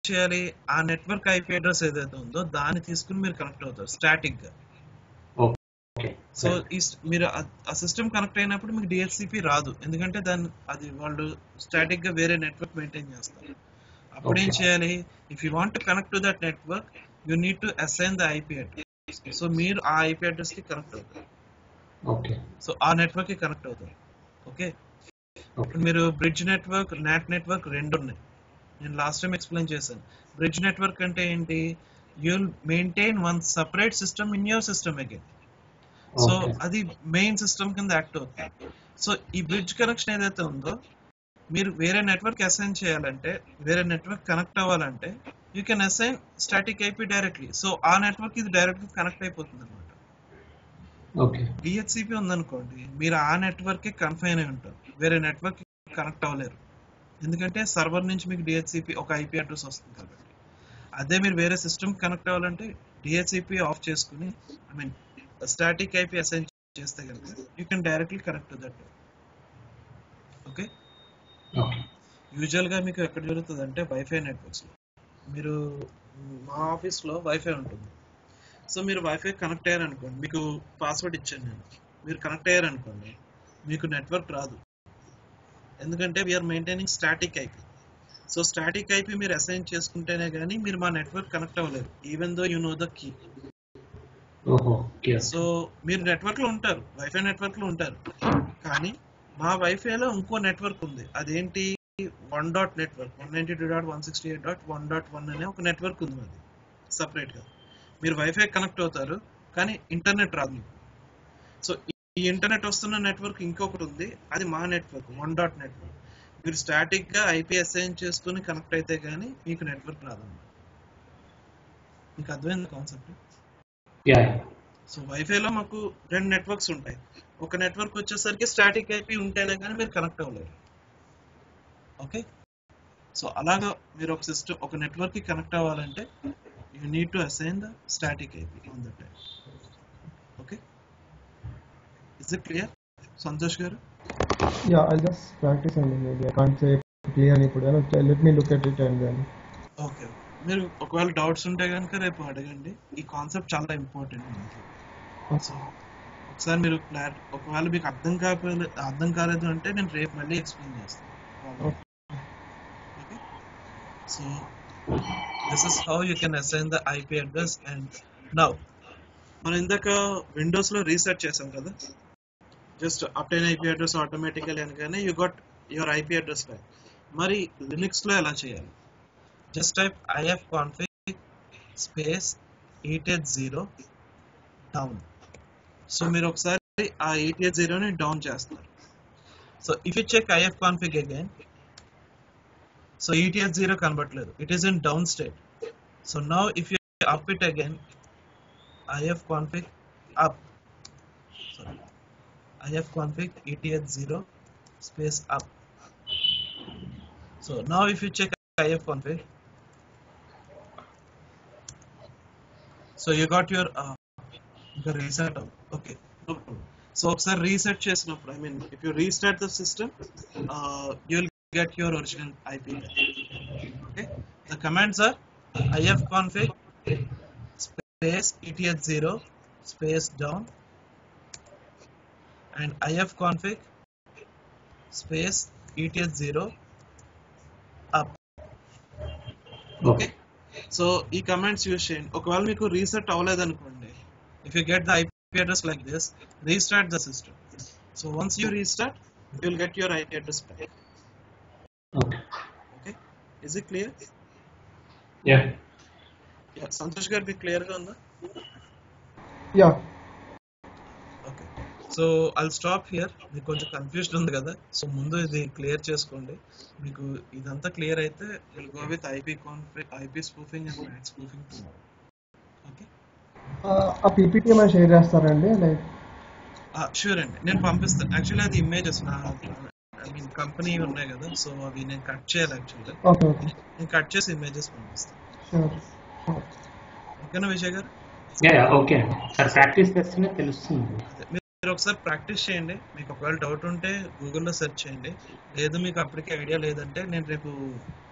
చేయాలి ఆ network IP address ఏదైతే ఉందో దాన్ని తీసుకుని మీరు కనెక్ట్ అవుతారు స్టాటిక్ గా ఓకే సో ఈ స్- మీరు ఆ- ఆ సిస్టమ్ కనెక్ట్ అయినప్పుడు మీకు డిహెచ్సిపి రాదు ఎందుకంటే దాన్ని అది వాళ్ళు స్టాటిక్ గా వేరే నెట్వర్క్ మెయింటైన్ చేస్తారు అప్పుడు ఏం Okay. చేయాలి if you want connect to that network you need to assign the IP address so మీరు ఆ ఐపీ అడ్రస్ కి కనెక్ట్ అవుతారు ఓకే సో ఆ నెట్వర్క్ కి కనెక్ట్ అవుతారు ఓకే ఓకే ఇప్పుడు మీరు బ్రిడ్జ్ నెట్వర్క్ నాట్ నెట్వర్క్ రెండు ఉన్నాయి నేను లాస్ట్ టైం ఎక్స్ప్లెయిన్ చేశాను బ్రిడ్జ్ నెట్వర్క్ అంటే ఏంటి you'll maintain one separate system in your system again so okay అది మెయిన్ సిస్టమ్ కింద యాక్ట్ అవుతుంది సో ఈ బ్రిడ్జ్ కనెక్షన్ ఏదైతే ఉందో మీరు వేరే నెట్వర్క్ అసైన్ చేయాలంటే వేరే నెట్వర్క్ కనెక్ట్ అవ్వాలంటే you can assign static IP directly so ఆ నెట్వర్క్ ఇది డైరెక్ట్ కనెక్ట్ అయిపోతుంది అనమాట ఓకే డిహెచ్సిపి ఉందనుకోండి మీరు ఆ నెట్వర్క్ కి కన్ఫైన్ అయి ఉంటారు వేరే నెట్వర్క్ కనెక్ట్ అవ్వలేరు ఎందుకంటే సర్వర్ నుంచి మీకు డిహెచ్సిపి ఒక ఐపీ అడ్రస్ వస్తుంది కాబట్టి అదే మీరు వేరే సిస్టమ్ కనెక్ట్ అవ్వాలంటే డిహెచ్సిపి ఆఫ్ చేసుకుని I mean static IP assign చేస్తే కనుక you can directly connect to that okay okay usual గా మీకు ఎక్కడ జరుగుతుంది అంటే వైఫై నెట్వర్క్స్ లో మీరు మా ఆఫీస్ లో వైఫై ఉంటుంది సో మీరు వైఫై కనెక్ట్ అయ్యారనుకోండి మీకు పాస్వర్డ్ ఇచ్చాను నేను మీరు కనెక్ట్ అయ్యారనుకోండి మీకు నెట్వర్క్ రాదు ఎందుకంటే we're maintaining static IP so static IP మీరు అసైన్ చేసుకుంటేనే కానీ మీరు మా నెట్వర్క్ కనెక్ట్ అవ్వలేరు even though you know the key ఓహో ఓకే సో మీరు నెట్వర్క్ లో ఉంటారు వైఫై నెట్వర్క్ లో ఉంటారు కానీ మా వైఫై లో ఇంకో నెట్వర్క్ ఉంది అదేంటి one dot network one ninety two dot one sixty eight dot one dot one అనే ఒక నెట్వర్క్ ఉంది అది సపరేట్ గా మీరు వైఫై కనెక్ట్ అవుతారు కానీ ఇంటర్నెట్ రాదు మీకు సో ఈ ఇంటర్నెట్ వస్తున్న నెట్వర్క్ ఇంకొకటి ఉంది అది మా నెట్వర్క్ వన్ డాట్ నెట్వర్క్ మీరు స్టాటిక్ గా ఐపీ అసైన్ చేసుకుని కనెక్ట్ అయితే కానీ మీకు నెట్వర్క్ రాదన్నమాట మీకు అర్థమైంది కాన్సెప్ట్ యా సో వైఫైలో మాకు రెండు నెట్వర్క్స్ ఉంటాయి ఒక నెట్వర్క్ వచ్చేసరికి స్టాటిక్ ఐపీ ఉంటేనే కానీ మీరు కనెక్ట్ అవ్వలేరు ఓకే సో అలాగా మీరు ఒక సిస్టమ్ ఒక నెట్వర్క్ కి కనెక్ట్ అవ్వాలంటే you need to assign the static IP on that time okay is it clear Santosh గారు Yeah, I'll just practice and maybe I can't say clear ఇప్పుడు let me look at it and then okay మీరు ఒకవేళ doubts ఉంటే కనుక రేపు అడగండి ఈ concept చాలా ఇంపార్టెంట్ మనకి సో ఒకసారి మీరు క్లారి ఒకవేళ మీకు అర్థం కాకపోతే అర్థం కాలేదు అంటే నేను రేపు మళ్ళీ ఎక్స్ప్లెయిన్ చేస్తాను okay so this is how you can assign the IP address and now మనం ఇందాక విండోస్ లో రీసెట్ చేసాం కదా just obtain IP address automatically అనగానే you got your IP address back మరి లినిక్స్ లో ఎలా చేయాలి just type ifconfig space eight eight zero down so మీరు ఒకసారి ఆ ఎయిట్ ఎయిట్ జీరోని డౌన్ చేస్తారు so if you check ifconfig again so eight eight zero కనబట్లేదు it is in down state so now if you up it again ifconfig up sorry ifconfig eight zero space up so now if you check ifconfig so you got your ఇంకా reset okay so ఒకసారి reset చేసినప్పుడు I mean if you restart the system you will get your original IP okay the commands are ifconfig space ETS zero space down and ifconfig space ETS zero up okay so ఈ commands use చేయండి ఒకవేళ మీకు reset అవ్వలేదు అనుకోండి if you get the IP address like this restart the system so once you restart you will get your IP address back okay okay is it clear yeah Santosh గారు మీకు clear గా ఉందా yeah okay so I'll stop here మీకు కొంచెం confusion ఉంది కదా so ముందు ఇది క్లియర్ చేసుకోండి మీకు ఇదంతా క్లియర్ అయితే will go with IP config IP spoofing and mat spoofing tomorrow okay Uh, ఆ పీపీటీ ఏమైనా షేర్ చేస్తారండి లైక్ షూర్ అండి నేను పంపిస్తాను యాక్చువల్లీ అది ఇమేజెస్ నా ఐ మీన్ కంపెనీ ఉన్నాయి కదా సో అవి నేను కట్ చేయాలి యాక్చువల్గా ఓకే ఓకే నేను కట్ చేసి ఇమేజెస్ పంపిస్తాను షూర్ ఓకేనా Vijay garu yeah yeah okay sir practice చేస్తేనే తెలుస్తుంది అదే, మీరు ఒకసారి ప్రాక్టీస్ చేయండి మీకు ఒకవేళ డౌట్ ఉంటే గూగుల్లో సెర్చ్ చేయండి లేదు మీకు అప్పటికే ఐడియా లేదంటే నేను రేపు